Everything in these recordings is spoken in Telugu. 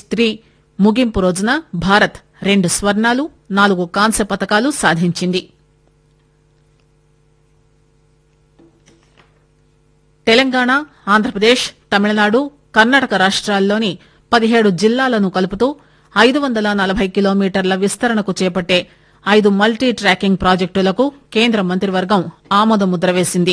త్రీ ముగింపు రోజున భారత్ రెండు స్వర్ణాలు నాలుగు కాంస్య పతకాలు సాధించింది తెలంగాణ ఆంధ్రప్రదేశ్ తమిళనాడు కర్ణాటక రాష్ట్రాల్లోని పదిహేడు జిల్లాలను కలుపుతూ ఐదు వందల నలభై కిలోమీటర్ల విస్తరణకు చేపట్టే ఐదు మల్టీ ట్రాకింగ్ ప్రాజెక్టులకు కేంద్ర మంత్రివర్గం ఆమోద ముద్ర వేసింది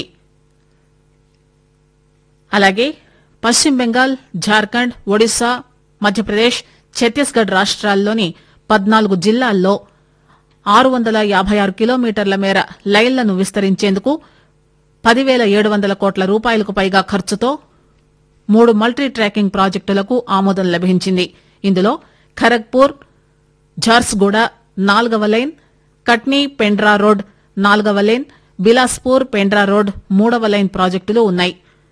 అలాగే పశ్చిమ బెంగాల్ జార్ఖండ్ ఒడిశా మధ్యప్రదేశ్ ఛత్తీస్గఢ్ రాష్ట్రాల్లోని పద్నాలుగు జిల్లాల్లో ఆరు వందల యాభై ఆరు కిలోమీటర్ల మేర లైన్లను విస్తరించేందుకు పదివేల ఏడు వందల కోట్ల రూపాయలకు పైగా ఖర్చుతో మూడు మల్టీ ట్రాకింగ్ ప్రాజెక్టులకు ఆమోదం లభించింది ఇందులో ఖరగ్పూర్ ఝార్సుగూడ నాల్గవ లైన్ కట్నీ పెండ్రా రోడ్ నాల్గవ లైన్ బిలాస్పూర్ పెండ్రా రోడ్ మూడవ లైన్ ప్రాజెక్టులు ఉన్నాయి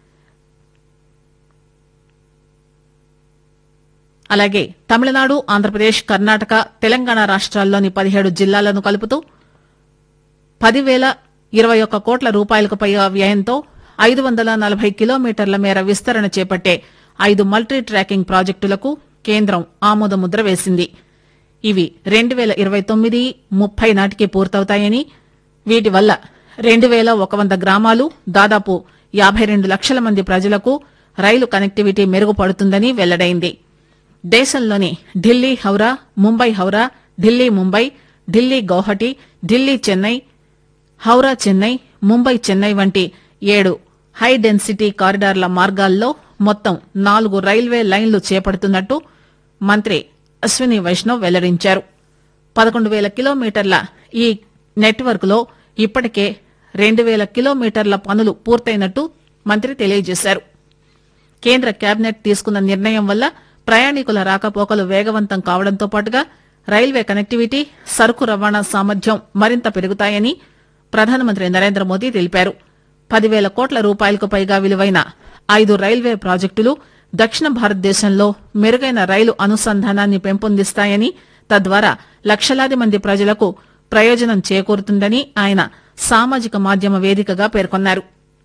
అలాగే తమిళనాడు ఆంధ్రప్రదేశ్ కర్ణాటక తెలంగాణ రాష్ట్రాల్లోని పదిహేడు జిల్లాలను కలుపుతూ పదివేల ఇరవై ఒక్క కోట్ల రూపాయలకు పైగా వ్యయంతో ఐదు వందల నలభై కిలోమీటర్ల మేర విస్తరణ చేపట్టే ఐదు మల్టీ ట్రాకింగ్ ప్రాజెక్టులకు కేంద్రం ఆమోద ముద్ర వేసింది ఇవి రెండు వేల ఇరవై తొమ్మిది ముప్పై నాటికి పూర్తవుతాయని వీటి వల్ల రెండు వేల ఒక వంద గ్రామాలు దాదాపు యాభై రెండు లక్షల మంది ప్రజలకు రైలు కనెక్టివిటీ మెరుగుపడుతుందని వెల్లడైంది దేశంలోని ఢిల్లీ హౌరా ముంబై హౌరా ఢిల్లీ ముంబై ఢిల్లీ గౌహటి ఢిల్లీ చెన్నై హౌరా చెన్నై ముంబై చెన్నై వంటి ఏడు హై డెన్సిటీ కారిడార్ల మార్గాల్లో మొత్తం నాలుగు రైల్వే లైన్లు చేపడుతున్నట్టు మంత్రి అశ్విని వైష్ణవ్ వెల్లడించారు పదకొండు వేల కిలోమీటర్ల ఈ నెట్వర్క్ లో ఇప్పటికే రెండు వేల కిలోమీటర్ల పనులు పూర్తయినట్టు మంత్రి తెలియజేశారు కేంద్ర కేబినెట్ తీసుకున్న నిర్ణయం వల్ల ప్రయాణికుల రాకపోకలు వేగవంతం కావడంతో పాటుగా రైల్వే కనెక్టివిటీ సరుకు రవాణా సామర్థ్యం మరింత పెరుగుతాయని ప్రధానమంత్రి నరేంద్ర మోదీ తెలిపారు పదివేల కోట్ల రూపాయలకు పైగా విలువైన ఐదు రైల్వే ప్రాజెక్టులు దక్షిణ భారతదేశంలో మెరుగైన రైలు అనుసంధానాన్ని పెంపొందిస్తాయని తద్వారా లక్షలాది మంది ప్రజలకు ప్రయోజనం చేకూరుతుందని ఆయన సామాజిక మాధ్యమ వేదికగా పేర్కొన్నారు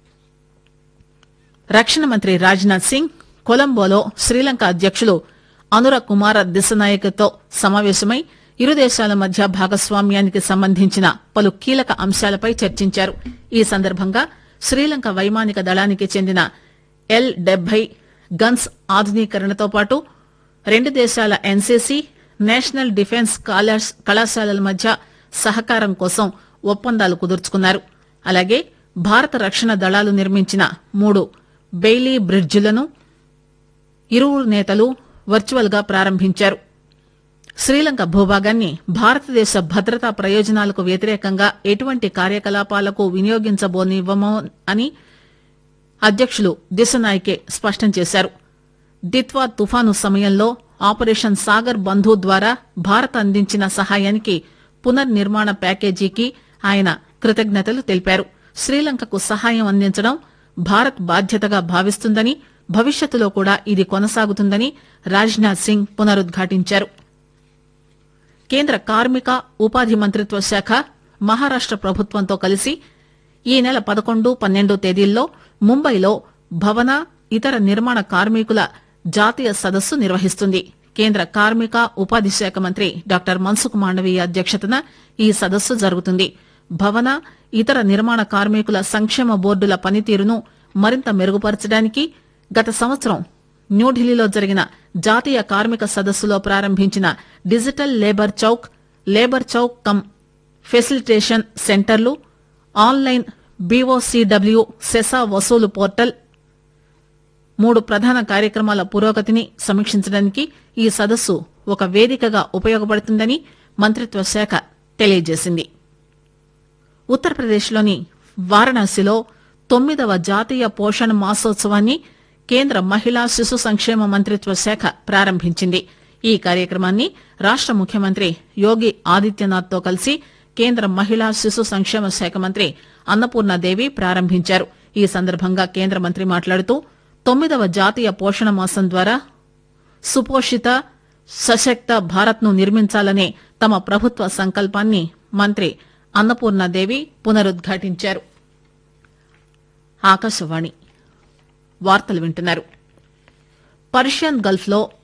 రక్షణ మంత్రి రాజ్నాథ్ సింగ్ కొలంబోలో శ్రీలంక అధ్యకులు అనుర కుమార దిశనాయకతో సమావేశమై ఇరు దేశాల మధ్య భాగస్వామ్యానికి సంబంధించిన పలు కీలక అంశాలపై చర్చించారు ఈ సందర్భంగా శ్రీలంక వైమానిక దళానికి చెందిన ఎల్ డెబ్బై గన్స్ ఆధునీకరణతో పాటు రెండు దేశాల ఎన్సీసీ నేషనల్ డిఫెన్స్ కాలేజ్- కళాశాలల మధ్య సహకారం కోసం ఒప్పందాలు కుదుర్చుకున్నారు అలాగే భారత రక్షణ దళాలు నిర్మించిన మూడు బెయిలీ బ్రిడ్జిలను ఇరువురు నేతలు వర్చువల్ గా ప్రారంభించారు శ్రీలంక భూభాగాన్ని భారతదేశ భద్రతా ప్రయోజనాలకు వ్యతిరేకంగా ఎటువంటి కార్యకలాపాలకు వినియోగించబోనివ్వమో అని అధ్యకులు దిశనాయకే స్పష్టం చేశారు దిత్వా తుఫాను సమయంలో ఆపరేషన్ సాగర్ బంధు ద్వారా భారత్ అందించిన సహాయానికి పునర్నిర్మాణ ప్యాకేజీకి ఆయన కృతజ్ఞతలు తెలిపారు శ్రీలంకకు సహాయం అందించడం భారత్ బాధ్యతగా భావిస్తుందని భవిష్యత్తులో కూడా ఇది కొనసాగుతుందని రాజ్నాథ్ సింగ్ పునరుద్ఘాటించారు కేంద్ర కార్మిక ఉపాధి మంత్రిత్వ శాఖ మహారాష్ట ప్రభుత్వంతో కలిసి ఈ నెల పదకొండు పన్నెండు తేదీల్లో ముంబైలో భవన ఇతర నిర్మాణ కార్మికుల జాతీయ సదస్సు నిర్వహిస్తుంది కేంద్ర కార్మిక ఉపాధి శాఖ మంత్రి డాక్టర్ మన్సుఖ్ మాండవీయ అధ్యక్షతన ఈ సదస్సు జరుగుతుంది భవన ఇతర నిర్మాణ కార్మికుల సంక్షేమ బోర్డుల పనితీరును మరింత మెరుగుపరచడానికి గత సంవత్సరం న్యూఢిల్లీలో జరిగిన జాతీయ కార్మిక సదస్సులో ప్రారంభించిన digital labour chowk labour chowk cum facilitation సెంటర్లు ఆన్లైన్ బీఓసీడబ్ల్యూ సెసా వసూలు పోర్టల్ మూడు ప్రధాన కార్యక్రమాల పురోగతిని సమీక్షించడానికి ఈ సదస్సు ఒక వేదికగా ఉపయోగపడుతుందని మంత్రిత్వ శాఖ తెలియజేసింది ఉత్తరప్రదేశ్లోని వారణాసిలో తొమ్మిదవ జాతీయ పోషణ్ మాసోత్సవాన్ని కేంద్ర మహిళా శిశు సంక్షేమ మంత్రిత్వ శాఖ ప్రారంభించింది ఈ కార్యక్రమాన్ని రాష్ట ముఖ్యమంత్రి యోగి ఆదిత్యనాథ్ తో కలిసి కేంద్ర మహిళా శిశు సంక్షేమ శాఖ మంత్రి అన్నపూర్ణాదేవి ప్రారంభించారు ఈ సందర్భంగా కేంద్ర మంత్రి మాట్లాడుతూ తొమ్మిదవ జాతీయ పోషణ మాసం ద్వారా సుపోషిత సశక్త భారత్ ను నిర్మించాలనే తమ ప్రభుత్వ సంకల్పాన్ని మంత్రి అన్నపూర్ణాదేవి పునరుద్ఘాటించారు ఆకాశవాణి వార్తలు వింటున్నారు పర్షియన్ గల్ఫ్ లో